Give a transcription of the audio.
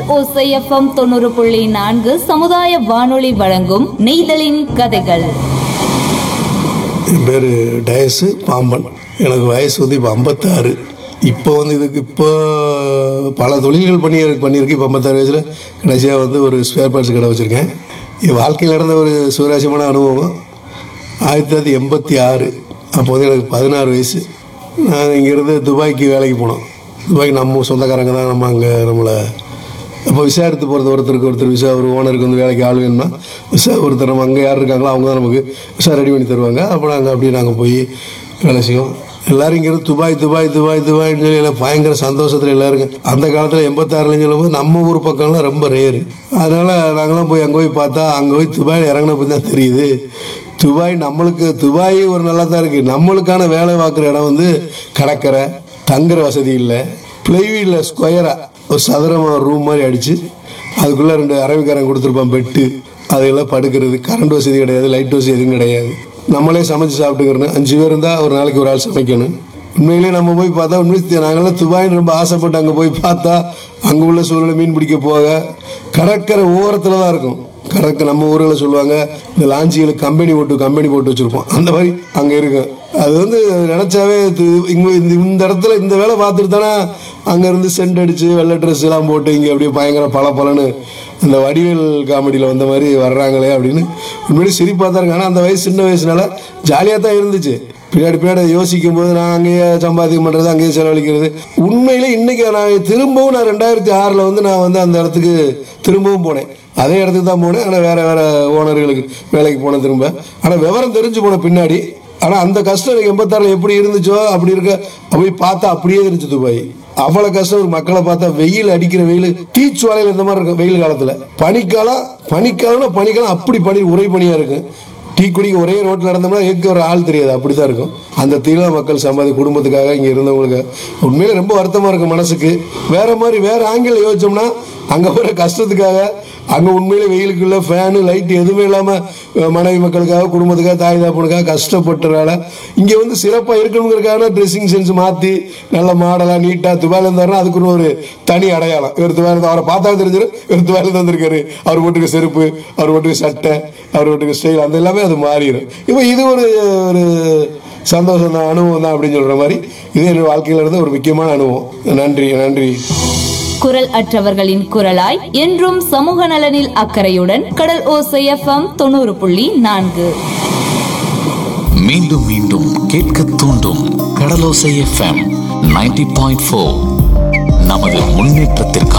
ஓசைஎஃப்எம் தொண்ணூறு புள்ளி நான்கு சமுதாய வானொலி வழங்கும் நெய்தலின் கதைகள் என் பேர் டயஸு பாம்பன் எனக்கு வயசு வந்து இப்போ ஐம்பத்தாறு இப்போ வந்து இதுக்கு இப்போ பல தொழில்கள் பண்ணி பண்ணியிருக்கு இப்போ ஐம்பத்தாறு வயசில் கடைசியாக வந்து ஒரு ஸ்பேர் பார்ட்ஸ் கடை வச்சுருக்கேன் என் வாழ்க்கையில் நடந்த ஒரு சுவராசியமான அனுபவம் ஆயிரத்தி தொள்ளாயிரத்தி எண்பத்தி ஆறு அப்போ வந்து எனக்கு பதினாறு வயசு நாங்கள் இங்கேருந்து துபாய்க்கு வேலைக்கு போனோம் துபாய்க்கு நம்ம சொந்தக்காரங்க தான் நம்ம அங்கே நம்மளை அப்போ விசாரித்து போகிறது ஒருத்தருக்கு ஒருத்தர் விசா ஒரு ஓனருக்கு வந்து வேலைக்கு ஆள் வேணும்னா விசா ஒருத்தர் நம்ம அங்கே யார் இருக்காங்களோ அவங்க தான் நமக்கு விசா ரெடி பண்ணி தருவாங்க அப்போ நாங்கள் அப்படியே நாங்கள் போய் வேலை செய்வோம் எல்லாரும் இங்கிருந்து துபாய் துபாய் துபாய் துபாய்னு சொல்லி எல்லாம் பயங்கர சந்தோஷத்தில் எல்லாருங்க அந்த காலத்தில் எண்பத்தாறுலன்னு சொல்லும்போது நம்ம ஊர் பக்கம்லாம் ரொம்ப ரேரு அதனால் நாங்களாம் போய் அங்கே போய் பார்த்தா அங்கே போய் துபாயில் இறங்கின பற்றி தான் தெரியுது துபாய் நம்மளுக்கு துபாய் ஒரு நல்லா தான் இருக்குது நம்மளுக்கான வேலை பார்க்குற இடம் வந்து கடற்கரை தங்குற வசதி இல்லை பிளைவீடில் ஸ்கொயராக ஒரு சதுரமாக ரூம் மாதிரி அடித்து அதுக்குள்ளே ரெண்டு அரபிக்காரன் கொடுத்துருப்பான் பெட்டு அதெல்லாம் படுக்கிறது கரண்ட் வசதி கிடையாது லைட் வசதி எதுவும் கிடையாது நம்மளே சமைச்சு சாப்பிட்டுக்கிறணும் அஞ்சு பேர் இருந்தால் ஒரு நாளைக்கு ஒரு ஆள் சமைக்கணும் உண்மையிலே நம்ம போய் பார்த்தா உண்மை நாங்களாம் துபாய்னு ரொம்ப ஆசைப்பட்டு அங்கே போய் பார்த்தா அங்கே உள்ள சூழ்நிலை மீன் பிடிக்க போக கடற்கரை ஓரத்தில் தான் இருக்கும் கடற்கரை நம்ம ஊரில் சொல்லுவாங்க இந்த லாஞ்சிகளுக்கு கம்பெனி போட்டு கம்பெனி போட்டு வச்சுருப்போம் அந்த மாதிரி அங்கே இருக்கும் அது வந்து நினச்சாவே இங்கே இந்த இந்த இடத்துல இந்த வேலை பார்த்துட்டு தானே அங்கேருந்து சென்ட் அடித்து வெள்ளை ட்ரெஸ் எல்லாம் போட்டு இங்கே அப்படியே பயங்கர பல பலன்னு அந்த வடிவேல் காமெடியில் வந்த மாதிரி வர்றாங்களே அப்படின்னு உண்மையிலே சிரிப்பாக தான் இருக்கு ஆனால் அந்த வயசு சின்ன வயசுனால ஜாலியாக தான் இருந்துச்சு பின்னாடி பின்னாடி யோசிக்கும் போது நான் அங்கேயே சம்பாதிக்கம் பண்ணுறது அங்கேயே செலவழிக்கிறது உண்மையிலே இன்னைக்கு நான் திரும்பவும் நான் ரெண்டாயிரத்தி ஆறில் வந்து நான் வந்து அந்த இடத்துக்கு திரும்பவும் போனேன் அதே இடத்துக்கு தான் போனேன் ஆனால் வேற வேற ஓனர்களுக்கு வேலைக்கு போனேன் திரும்ப ஆனால் விவரம் தெரிஞ்சு போன பின்னாடி ஆனால் அந்த கஷ்டம் எனக்கு எண்பத்தாறில் எப்படி இருந்துச்சோ அப்படி இருக்க போய் பார்த்தா அப்படியே இருந்துச்சு துபாய் அவ்வளோ கஷ்டம் ஒரு மக்களை பார்த்தா வெயில் அடிக்கிற வெயில் தீச்சுவாலையில் இந்த மாதிரி இருக்கும் வெயில் காலத்தில் பனிக்காலம் பனிக்காலம்னா பனிக்காலம் அப்படி பனி உரை பனியாக இருக்கும் டீ குடிக்க ஒரே ரோட்டில் நடந்தோம்னா ஏற்க ஒரு ஆள் தெரியாது அப்படி தான் இருக்கும் அந்த தீவிர மக்கள் சம்பாதி குடும்பத்துக்காக இங்கே இருந்தவங்களுக்கு உண்மையிலே ரொம்ப வருத்தமாக இருக்கும் மனசுக்கு வேற மாதிரி வேற ஆங்கிள் யோசிச்சோம்னா அங்கே போகிற கஷ்டத்துக்காக அங்கே உண்மையிலே வெயிலுக்குள்ள ஃபேனு லைட் எதுவுமே இல்லாமல் மனைவி மக்களுக்காக குடும்பத்துக்காக தாய் தாப்பனுக்காக கஷ்டப்பட்டனால இங்கே வந்து சிறப்பாக இருக்கணுங்கிறதுக்காக ட்ரெஸ்ஸிங் சென்ஸ் மாற்றி நல்ல மாடலாக நீட்டாக துபாயில் இருந்தாருன்னா அதுக்குன்னு ஒரு தனி அடையாளம் இவர் துபாயில் இருந்து அவரை பார்த்தா தெரிஞ்சிடும் இவர் துபாயில் இருந்து வந்திருக்காரு அவர் போட்டுக்க செருப்பு அவர் போட்டுக்க சட்டை அவர் போட்டுக்க ஸ்டைல் அந்த எல்லாமே அது மாறிடும் இப்போ இது ஒரு ஒரு சந்தோஷம் தான் அனுபவம் தான் அப்படின்னு சொல்கிற மாதிரி இது என் வாழ்க்கையில் இருந்த ஒரு முக்கியமான அனுபவம் நன்றி நன்றி குரல் அற்றவர்களின் குரலாய் என்றும் சமூக நலனில் அக்கறையுடன் கடல் ஓசை எஃப்எம் தொண்ணூறு புள்ளி நான்கு மீண்டும் மீண்டும் கேட்க தூண்டும் Kadalosai FM ninety point four நமது முன்னேற்றத்திற்கான